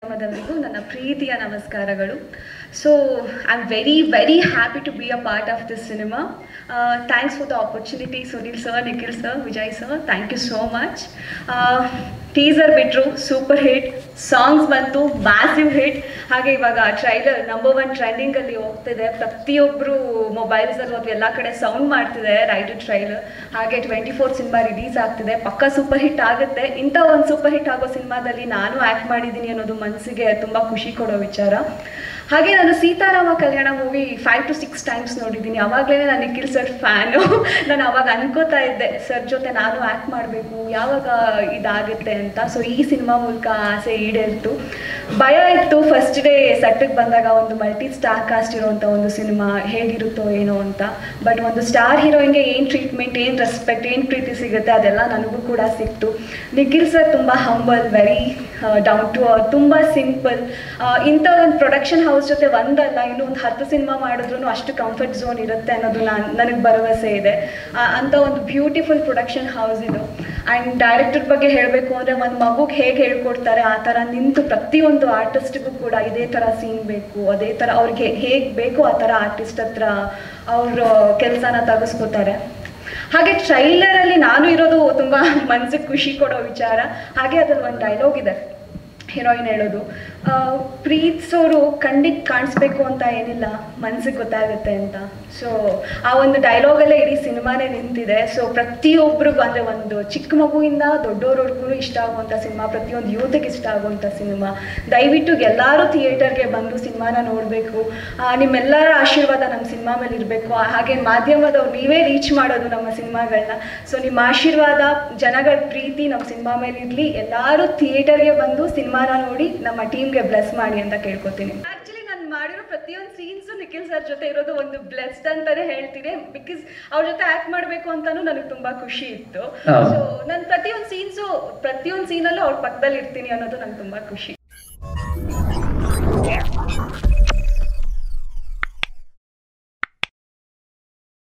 ಮಾಧ್ಯಮದವರಿಗೂ ನನ್ನ ಪ್ರೀತಿಯ ನಮಸ್ಕಾರಗಳು so I am very very happy to be a part of this cinema thanks for the opportunity Sunil sir Nikhil sir Vijay sir thank you so much teaser ಬಿಟ್ಟರು super hit songs ಬಂತು massive hit ಹಾಗೆ ಇವಾಗ trailer number one ಟ್ರೆಂಡಿಂಗಲ್ಲಿ ಹೋಗ್ತಿದೆ ಪ್ರತಿಯೊಬ್ಬರು ಮೊಬೈಲ್ಸಲ್ಲಿ ಅಥವಾ ಎಲ್ಲ ಕಡೆ sound ಮಾಡ್ತಿದೆ ರೈಡ್ ಟ್ರೈಲರ್ ಹಾಗೆ ಟ್ವೆಂಟಿ ಫೋರ್ ಸಿನಿಮಾ ರಿಲೀಸ್ ಆಗ್ತಿದೆ ಪಕ್ಕ ಸೂಪರ್ ಹಿಟ್ ಆಗುತ್ತೆ ಇಂಥ ಒಂದು ಸೂಪರ್ ಹಿಟ್ ಆಗೋ ಸಿನಿಮಾದಲ್ಲಿ ನಾನು ಆ್ಯಕ್ಟ್ ಮಾಡಿದ್ದೀನಿ ಅನ್ನೋದು ಮನಸ್ಸಿಗೆ ತುಂಬ ಖುಷಿ ಕೊಡೋ ವಿಚಾರ ಹಾಗೆ ನಾನು Seetharama Kalyana movie five to six times ನೋಡಿದ್ದೀನಿ ಅವಾಗಲೇ ನಾನು ನಿಖಿಲ್ ಸರ್ ಫ್ಯಾನು ನಾನು ಅವಾಗ ಅನ್ಕೋತಾ ಇದ್ದೆ ಸರ್ ಜೊತೆ ನಾನು ಆ್ಯಕ್ಟ್ ಮಾಡಬೇಕು ಯಾವಾಗ ಇದಾಗುತ್ತೆ ಅಂತ ಸೊ ಈ ಸಿನಿಮಾ ಮೂಲಕ ಆಸೆ ಈಡೇರಿತು ಭಯ ಇತ್ತು ಫಸ್ಟ್ ಡೇ ಸೆಟ್ಟಿಗೆ ಬಂದಾಗ ಒಂದು ಮಲ್ಟಿ ಸ್ಟಾರ್ ಕಾಸ್ಟ್ ಇರುವಂಥ ಒಂದು ಸಿನಿಮಾ ಹೇಗಿರುತ್ತೋ ಏನೋ ಅಂತ ಬಟ್ ಒಂದು ಸ್ಟಾರ್ ಹೀರೋಯಿನ್ಗೆ ಏನು ಟ್ರೀಟ್ಮೆಂಟ್ ಏನು ರೆಸ್ಪೆಕ್ಟ್ ಏನು ಪ್ರೀತಿ ಸಿಗುತ್ತೆ ಅದೆಲ್ಲ ನನಗೂ ಕೂಡ ಸಿಕ್ತು ನಿಖಿಲ್ ಸರ್ ತುಂಬ ಹಂಬಲ್ ವೆರಿ ಡೌನ್ ಟು ತುಂಬ ಸಿಂಪಲ್ ಇಂಥ ಒಂದು ಪ್ರೊಡಕ್ಷನ್ ಹೌಸ್ ಜೊತೆ ಒಂದಲ್ಲ ಇನ್ನೂ ಒಂದು ಹತ್ತು ಸಿನಿಮಾ ಮಾಡಿದ್ರು ಅಷ್ಟು ಕಂಫರ್ಟ್ ಝೋನ್ ಇರುತ್ತೆ ಅನ್ನೋದು ನಾನು ನನಗೆ ಭರವಸೆ ಇದೆ ಆ, ಅಂಥ ಒಂದು ಬ್ಯೂಟಿಫುಲ್ ಪ್ರೊಡಕ್ಷನ್ ಹೌಸ್ ಇದು ಆ್ಯಂಡ್ ಡೈರೆಕ್ಟರ್ ಬಗ್ಗೆ ಹೇಳಬೇಕು ಅಂದರೆ ಒಂದು ಮಗುಗೆ ಹೇಗೆ ಹೇಳ್ಕೊಡ್ತಾರೆ ಆ ಥರ ನಿಂತು ಪ್ರತಿಯೊಂದು ಆರ್ಟಿಸ್ಟ್ಗೂ ಕೂಡ ಇದೇ ಥರ ಸೀನ್ ಬೇಕು ಅದೇ ಥರ ಅವ್ರಿಗೆ ಹೇಗೆ ಬೇಕೋ ಆ ಥರ ಆರ್ಟಿಸ್ಟ್ ಹತ್ರ ಅವರು ಕೆಲಸನ ತೆಗೆಸ್ಕೋತಾರೆ ಹಾಗೆ ಟ್ರೈಲರಲ್ಲಿ ನಾನು ಇರೋದು ತುಂಬ ಮನ್ಸಿಗೆ ಖುಷಿ ಕೊಡೋ ವಿಚಾರ ಹಾಗೆ ಅದ್ರಲ್ಲಿ ಒಂದು ಡೈಲಾಗ್ ಇದೆ ಹೀರೋಯಿನ್ ಹೇಳೋದು ಆ, ಪ್ರೀತಿಸೋರು ಕಣ್ಣಿಗೆ ಕಾಣಿಸ್ಬೇಕು ಅಂತ ಏನಿಲ್ಲ ಮನ್ಸಿಗೆ ಗೊತ್ತಾಗುತ್ತೆ ಅಂತ ಸೊ ಆ ಒಂದು ಡೈಲಾಗಲ್ಲೇ ಇಡೀ ಸಿನಿಮಾನೇ ನಿಂತಿದೆ ಸೊ ಪ್ರತಿಯೊಬ್ಬರಿಗೂ ಅಂದರೆ ಒಂದು ಚಿಕ್ಕ ಮಗುವಿಂದ ದೊಡ್ಡೋರವರೆಗೂ ಇಷ್ಟ ಆಗುವಂಥ ಸಿನಿಮಾ ಪ್ರತಿಯೊಂದು ಯೂತ್ಗೆ ಇಷ್ಟ ಆಗುವಂಥ ಸಿನಿಮಾ ದಯವಿಟ್ಟು ಎಲ್ಲರೂ ಥಿಯೇಟರ್ಗೆ ಬಂದು ಸಿನಿಮಾನ ನೋಡಬೇಕು ನಿಮ್ಮೆಲ್ಲರ ಆಶೀರ್ವಾದ ನಮ್ಮ ಸಿನಿಮಾ ಮೇಲೆ ಇರಬೇಕು ಹಾಗೆ ಮಾಧ್ಯಮದವ್ರು ನೀವೇ ರೀಚ್ ಮಾಡೋದು ನಮ್ಮ ಸಿನಿಮಾಗಳನ್ನ ಸೊ ನಿಮ್ಮ ಆಶೀರ್ವಾದ ಜನಗಳ ಪ್ರೀತಿ ನಮ್ಮ ಸಿನಿಮಾ ಮೇಲೆ ಇರಲಿ ಎಲ್ಲರೂ ಥಿಯೇಟರ್ಗೆ ಬಂದು ಸಿನಿಮಾನ ನೋಡಿ ನಮ್ಮ ಟೀಮ್ಗೆ ಬ್ಲೆಸ್ ಮಾಡಿ ಅಂತ ಕೇಳ್ಕೊತೀನಿ ಆಕ್ಚುಲಿ ನಾನು ಮಾಡಿರೋ ಪ್ರತಿಯೊಂದು ಸೀನ್ಸು ನಿಖಿಲ್ ಸರ್ ಜೊತೆ ಇರೋದು ಒಂದು ಬ್ಲೆಸ್ಡ್ ಅಂತಾನೆ ಹೇಳ್ತೀನಿ ಬಿಕಾಸ್ ಅವ್ರ ಜೊತೆ ಆಕ್ಟ್ ಮಾಡಬೇಕು ಅಂತಾನು ನನಗೆ ತುಂಬಾ ಖುಷಿ ಇತ್ತು ಹೌದು. ಸೊ ನಾನು ಪ್ರತಿಯೊಂದು ಸೀನ್ಸು ಪ್ರತಿಯೊಂದು ಸೀನಲ್ಲೂ ಅವ್ರ ಪಕ್ಕದಲ್ಲಿ ಇರ್ತೀನಿ ಅನ್ನೋದು ನಂಗೆ ತುಂಬಾ ಖುಷಿ